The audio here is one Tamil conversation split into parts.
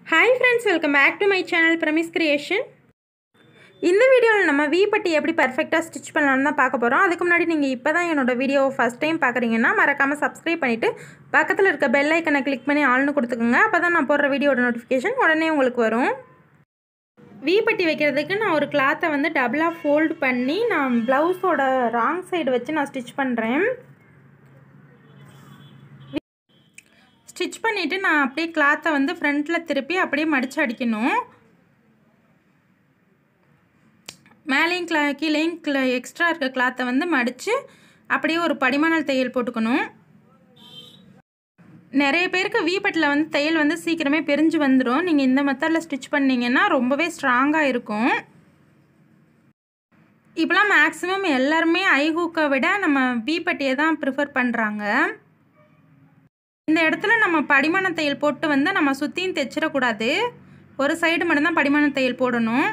hi friends welcome back to my channel promise creation இந்த வீடியோவில் நம்ம வி பட்டி எப்படி பர்ஃபெக்டாக ஸ்டிச் பண்ணலாம்னு தான் பார்க்க போகிறோம் அதுக்கு முன்னாடி நீங்கள் இப்போ தான் என்னோட வீடியோவை ஃபஸ்ட் டைம் பார்க்குறீங்கன்னா மறக்காமல் சப்ஸ்கிரைப் பண்ணிவிட்டு பக்கத்தில் இருக்க பெல் ஐக்கனை கிளிக் பண்ணி ஆள்னு கொடுத்துக்கோங்க அப்போ தான் நான் போடுற வீடியோட நோட்டிஃபிகேஷன் உடனே உங்களுக்கு வரும் வி பட்டி வைக்கிறதுக்கு நான் ஒரு கிளாத்தை வந்து டபுளாக ஃபோல்டு பண்ணி நான் ப்ளவுஸோட ராங் சைடு வச்சு நான் ஸ்டிச் பண்ணுறேன் ஸ்டிச் பண்ணிவிட்டு நான் அப்படியே கிளாத்தை வந்து ஃப்ரண்ட்டில் திருப்பி அப்படியே மடித்து அடிக்கணும் மேலேயும் கிளா கீழேயும் கிளா எக்ஸ்ட்ரா இருக்க கிளாத்தை வந்து மடித்து அப்படியே ஒரு படிமானல் தையல் போட்டுக்கணும் நிறைய பேருக்கு வீப்பட்டில் வந்து தையல் வந்து சீக்கிரமே பிரிஞ்சு வந்துடும் நீங்கள் இந்த மெத்தடில் ஸ்டிச் பண்ணிங்கன்னா ரொம்பவே ஸ்ட்ராங்காக இருக்கும் இப்போலாம் மேக்ஸிமம் எல்லாருமே ஐஹூக்கை விட நம்ம வீப்பட்டியை தான் ப்ரிஃபர் பண்ணுறாங்க இந்த இடத்துல நம்ம படிமான தையல் போட்டு வந்து நம்ம சுற்றியும் தைச்சிடக்கூடாது ஒரு சைடு மட்டும்தான் படிமான தையல் போடணும்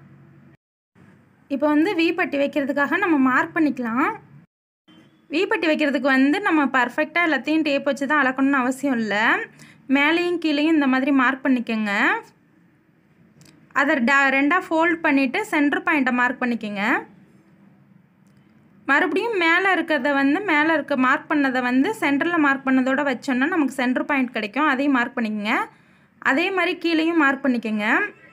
இப்போ வந்து வீப்பட்டி வைக்கிறதுக்காக நம்ம மார்க் பண்ணிக்கலாம் வீப்பட்டி வைக்கிறதுக்கு வந்து நம்ம பர்ஃபெக்டாக எல்லாத்தையும் டேப் வச்சு தான் அளக்கணும்னு அவசியம் இல்லை மேலேயும் கீழேயும் இந்த மாதிரி மார்க் பண்ணிக்கோங்க அதை டா ரெண்டாக ஃபோல்ட் பண்ணிவிட்டு சென்டர் பாயிண்ட்டை மார்க் பண்ணிக்கோங்க மறுபடியும் மேலே இருக்கிறத வந்து மேலே இருக்க மார்க் பண்ணதை வந்து சென்டரில் மார்க் பண்ணதோட வச்சோன்னா நமக்கு சென்டர் பாயிண்ட் கிடைக்கும் அதையும் மார்க் பண்ணிக்கோங்க அதே மாதிரி கீழேயும் மார்க் பண்ணிக்கோங்க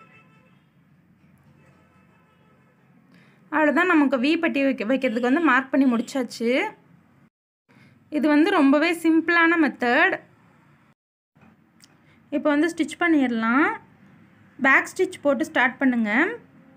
அவ்வளோதான் நமக்கு வி பட்டி வைக்க வைக்கிறதுக்கு வந்து மார்க் பண்ணி முடிச்சாச்சு இது வந்து ரொம்பவே சிம்பிளான மெத்தட் இப்போ வந்து ஸ்டிச் பண்ணிடலாம் பேக் ஸ்டிச் போட்டு ஸ்டார்ட் பண்ணுங்கள்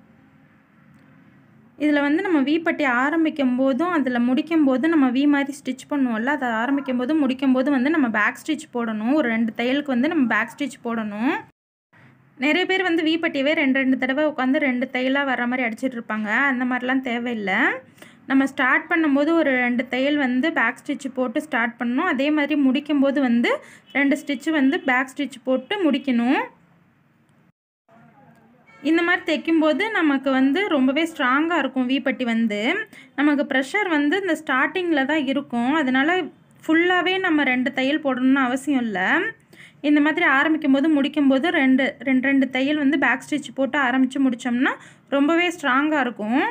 இதில் வந்து நம்ம வி பட்டி ஆரம்பிக்கும் போதும் அதில் முடிக்கும் போதும் நம்ம வி மாதிரி ஸ்டிச் பண்ணுவோம்ல அதை ஆரம்பிக்கும் போதும் முடிக்கும் போது வந்து நம்ம பேக் ஸ்டிச் போடணும் ஒரு ரெண்டு தையலுக்கு வந்து நம்ம பேக் ஸ்டிச் போடணும் நிறைய பேர் வந்து வி பட்டியவே ரெண்டு ரெண்டு தடவை உட்காந்து ரெண்டு தையலாக வர மாதிரி அடிச்சிட்டு இருப்பாங்க அந்த மாதிரிலாம் தேவையில்லை நம்ம ஸ்டார்ட் பண்ணும்போது ஒரு ரெண்டு தையல் வந்து பேக் ஸ்டிச் போட்டு ஸ்டார்ட் பண்ணணும் அதே மாதிரி முடிக்கும்போது வந்து ரெண்டு ஸ்டிச்சு வந்து பேக் ஸ்டிச் போட்டு முடிக்கணும் இந்த மாதிரி தைக்கும்போது நமக்கு வந்து ரொம்பவே ஸ்ட்ராங்காக இருக்கும் வீப்பட்டி வந்து நமக்கு ப்ரெஷர் வந்து இந்த ஸ்டார்டிங்கில் தான் இருக்கும் அதனால் ஃபுல்லாகவே நம்ம ரெண்டு தையல் போடணும்னு அவசியம் இல்லை இந்த மாதிரி ஆரம்பிக்கும் போது முடிக்கும்போது ரெண்டு ரெண்டு ரெண்டு தையல் வந்து பேக் ஸ்டிச் போட்டு ஆரம்பித்து முடித்தோம்னா ரொம்பவே ஸ்ட்ராங்காக இருக்கும்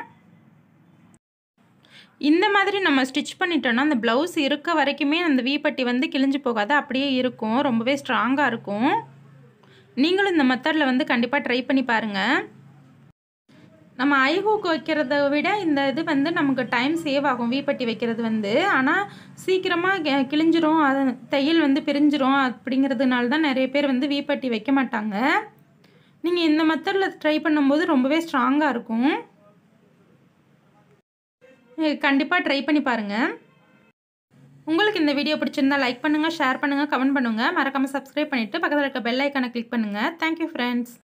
இந்த மாதிரி நம்ம ஸ்டிச் பண்ணிட்டோன்னா அந்த ப்ளவுஸ் இருக்க வரைக்குமே அந்த வீப்பட்டி வந்து கிழிஞ்சு போகாது அப்படியே இருக்கும் ரொம்பவே ஸ்ட்ராங்காக இருக்கும் நீங்களும் இந்த மெத்தடில் வந்து கண்டிப்பாக ட்ரை பண்ணி பாருங்கள் நம்ம ஐஹூக் வைக்கிறத விட இந்த இது வந்து நமக்கு டைம் சேவ் ஆகும் வீப்பட்டி வைக்கிறது வந்து ஆனால் சீக்கிரமாக கிழிஞ்சிரும் அது தையல் வந்து பிரிஞ்சிரும் அப்படிங்கிறதுனால தான் நிறைய பேர் வந்து வீப்பட்டி வைக்க மாட்டாங்க நீங்கள் இந்த மெத்தடில் ட்ரை பண்ணும்போது ரொம்பவே ஸ்ட்ராங்காக இருக்கும் கண்டிப்பாக ட்ரை பண்ணி பாருங்கள் உங்களுக்கு இந்த வீடியோ பிடிச்சிருந்தா லைக் பண்ணுங்கள் ஷேர் பண்ணுங்கள் கமெண்ட் பண்ணுங்கள் மறக்காமல் சப்ஸ்கிரைப் பண்ணிவிட்டு பக்கத்தில் இருக்க பெல் ஐக்கானை கிளிக் பண்ணுங்கள் தேங்க்யூ ஃப்ரெண்ட்ஸ்